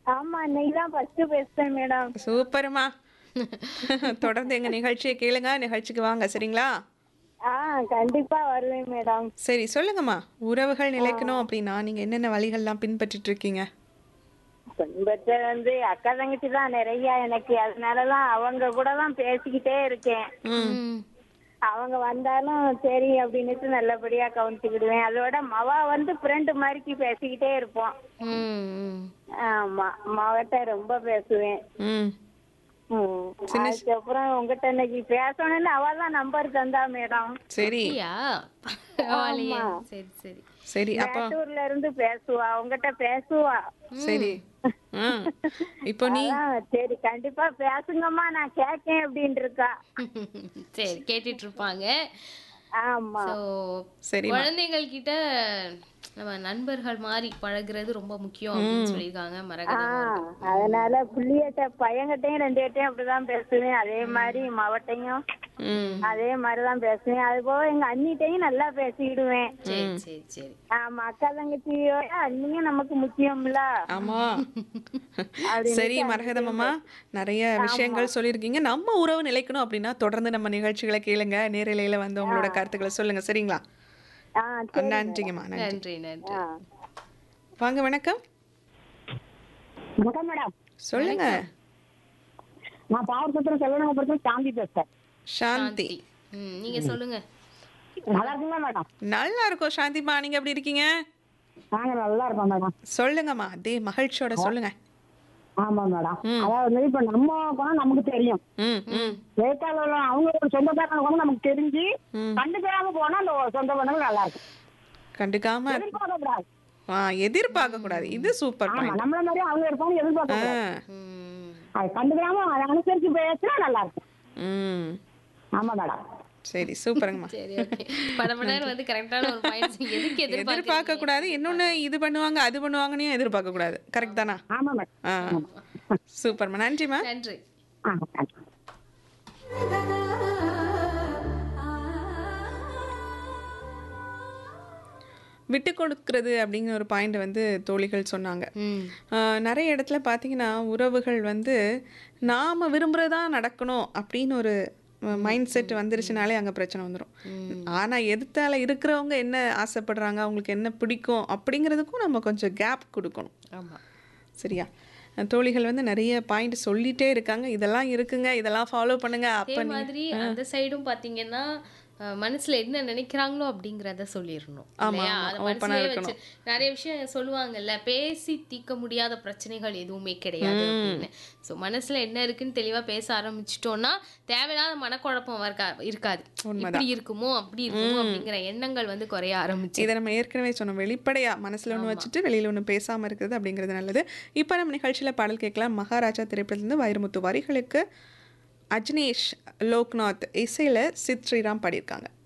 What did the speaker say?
ஆமா இன்னைக்கு தான் ஃபர்ஸ்ட் பேசுறேன் மேடம் சூப்பர்மா தொடர்ந்து எங்க நிகழ்ச்சியை கேளுங்க நிகழ்ச்சிக்கு வாங்க சரிங்களா ஆ கண்டிப்பா வருவேன் மேடம் சரி சொல்லுங்கம்மா உறவுகள் நிலைக்கணும் அப்படின்னா நீங்க என்னென்ன வழிகள்லாம் பின்பற்றிட்டு இருக்கீங்க பின்பற்ற வந்து அக்கா தங்கச்சி தான் நிறைய எனக்கு அதனாலதான் அவங்க கூட தான் பேசிக்கிட்டே இருக்கேன் ம் அவங்க வந்தாலும் சரி அப்படின்னுட்டு நல்லபடியா கவனிச்சுக்கிடுவேன் அதோட மவ வந்து ஃப்ரெண்டு மாதிரிக்கு பேசிக்கிட்டே இருப்போம் ம், ம். ஆமா மவட்ட ரொம்ப பேசுவேன் ம் ம். அதுக்கப்புறம் உங்ககிட்ட இன்னைக்கு பேசணும்னு அவ தான் நம்பர் தந்தா மேடம் சரி அப்படியா பரவாயில்லையே சரி சரி சரி அப்போ மேட்டூர்ல இருந்து பேசுவா உங்ககிட்ட பேசுவா சரி ம் இப்போ நீ அதான் சரி கண்டிப்பா பேசுங்கம்மா நான் கேட்கேன் அப்படின்னு இருக்கா சரி கேட்டுட்டு இருப்பாங்க ஆமா ஸோ சரி குழந்தைகள் கிட்ட நம்ம நண்பர்கள் மாதிரி பழகுறது ரொம்ப முக்கியம் அப்படின்னு சொல்லியிருக்காங்க மரகதம் அவர்கள். அதனால புள்ளியட்ட பையன்கிட்டயும் ரெண்டு கிட்டையும் அப்படிதான் பேசுவேன் அதே மாதிரி மவட்டையும் ம் அதே மாதிரிதான் பேசுவேன் அது போக எங்க அண்ணிட்டையும் நல்லா பேசிக்கிடுவேன் சரி சரி சரி ஆமா அக்கா தங்கச்சியோட அண்ணியும் நமக்கு முக்கியம்ல ஆமா சரி மரகதம் அம்மா நிறைய விஷயங்கள் சொல்லியிருக்கீங்க நம்ம உறவு நிலைக்கணும் அப்படின்னா தொடர்ந்து நம்ம நிகழ்ச்சிகளை கேளுங்க நேரலையில வந்து உங்களோட கருத்துக்களை சொல்லுங்க சரிங்களா ஆ சரி நன்றிங்கம்மா நன்றி நன்றி நன்றி ஆ. வாங்க வணக்கம் வணக்கம் மேடம் சொல்லுங்க நான் பாவசத்திரம் செல்வனகபுரத்தில் சாந்தி பேசுறேன் சாந்தி ம் நீங்க சொல்லுங்க நல்லா இருக்குங்களா மேடம் நல்லா இருக்கும் சாந்திமா நீங்க எப்படி இருக்கீங்க நாங்க நல்லா இருக்கோம் மேடம் சொல்லுங்கம்மா அதே மகிழ்ச்சியோட சொல்லுங்க ஆமா மேடம் அதாவது இப்ப நம்ம குணம் நமக்கு தெரியும் ம் ம் வேட்டாள அவங்க ஒரு சொந்தக்காரங்க குணம் நமக்கு தெரிஞ்சு ம். கண்டுக்கிறாம போனா அந்த சொந்த பந்தங்கள் நல்லா இருக்கும் கண்டுக்காம எதிர்பார்க்க கூடாது ஆ எதிர்பார்க்க கூடாது இது சூப்பர் ஆமா பாயிண்ட் நம்மள மாதிரி அவங்க இருப்பாங்க எதிர்பார்க்க கூடாது ம் அது கண்டுக்கிறாம அதை அனுசரிச்சு பேசினா நல்லா இருக்கும் ம் ஆமா மேடம் சரி சூப்பருங்கம்மா சரி ஓகே படமடர் வந்து கரெக்டான ஒரு பாயிண்ட் எதுக்கு எதிர்பார்க்க எதிர்பார்க்க கூடாது இன்னொன்னு இது பண்ணுவாங்க அது பண்ணுவாங்கன்னு எதிர்பார்க்க கூடாது கரெக்ட் தானா ஆமா மேடம் ஆ சூப்பர்மா நன்றிம்மா நன்றி ஆ தேங்க்யூ. விட்டு கொடுக்கறது அப்படிங்கிற ஒரு பாயிண்ட் வந்து தோழிகள் சொன்னாங்க ம் ஆஹ் நிறைய இடத்துல பார்த்தீங்கன்னா உறவுகள் வந்து நாம் விரும்புகிறதா நடக்கணும் அப்படின்னு ஒரு மைண்ட் செட் வந்துருச்சுனாலே அங்கே பிரச்சனை வந்துடும் ஆனால் எதிர்த்தால இருக்கிறவங்க என்ன ஆசைப்படுறாங்க அவங்களுக்கு என்ன பிடிக்கும் அப்படிங்கிறதுக்கும் நம்ம கொஞ்சம் கேப் கொடுக்கணும் ஆமா சரியா அஹ் தோழிகள் வந்து நிறைய பாயிண்ட் சொல்லிட்டே இருக்காங்க இதெல்லாம் இருக்குங்க இதெல்லாம் ஃபாலோ பண்ணுங்க அதே அப்போ மாதிரி அந்த சைடும் பாத்தீங்கன்னா அஹ், மனசுல என்ன நினைக்கிறாங்களோ அப்படிங்கறத சொல்லிடணும் ஆமா, இல்லையா ஆமா. அதை open ஆ மனசுலயே இருக்கணும். வச்சு நிறைய விஷயம் சொல்லுவாங்கல்ல பேசி தீர்க்க முடியாத பிரச்சனைகள் எதுவுமே கிடையாது அப்படின்னு ஸோ மனசுல என்ன இருக்குன்னு தெளிவா பேச ஆரம்பிச்சிட்டோம்னா தேவையில்லாத மனக்குழப்பம் இருக்கா இருக்காது இப்படி இருக்குமோ அப்படி இருக்குமோ அப்படிங்கிற எண்ணங்கள் வந்து குறைய ஆரம்பிச்சு இதை நம்ம ஏற்கனவே சொன்னோம் வெளிப்படையா மனசுல ஒன்று வச்சுட்டு வெளியில ஒன்று பேசாம இருக்கிறது அப்படிங்கிறது நல்லது இப்போ நம்ம நிகழ்ச்சியில பாடல் கேட்கலாம் மகாராஜா திரைப்படத்திலிருந்து வைரமுத்து வரிகளுக்கு அஜ்னேஷ் லோக்நாத் இசையில சித் ஸ்ரீராம் பாடியிருக்காங்க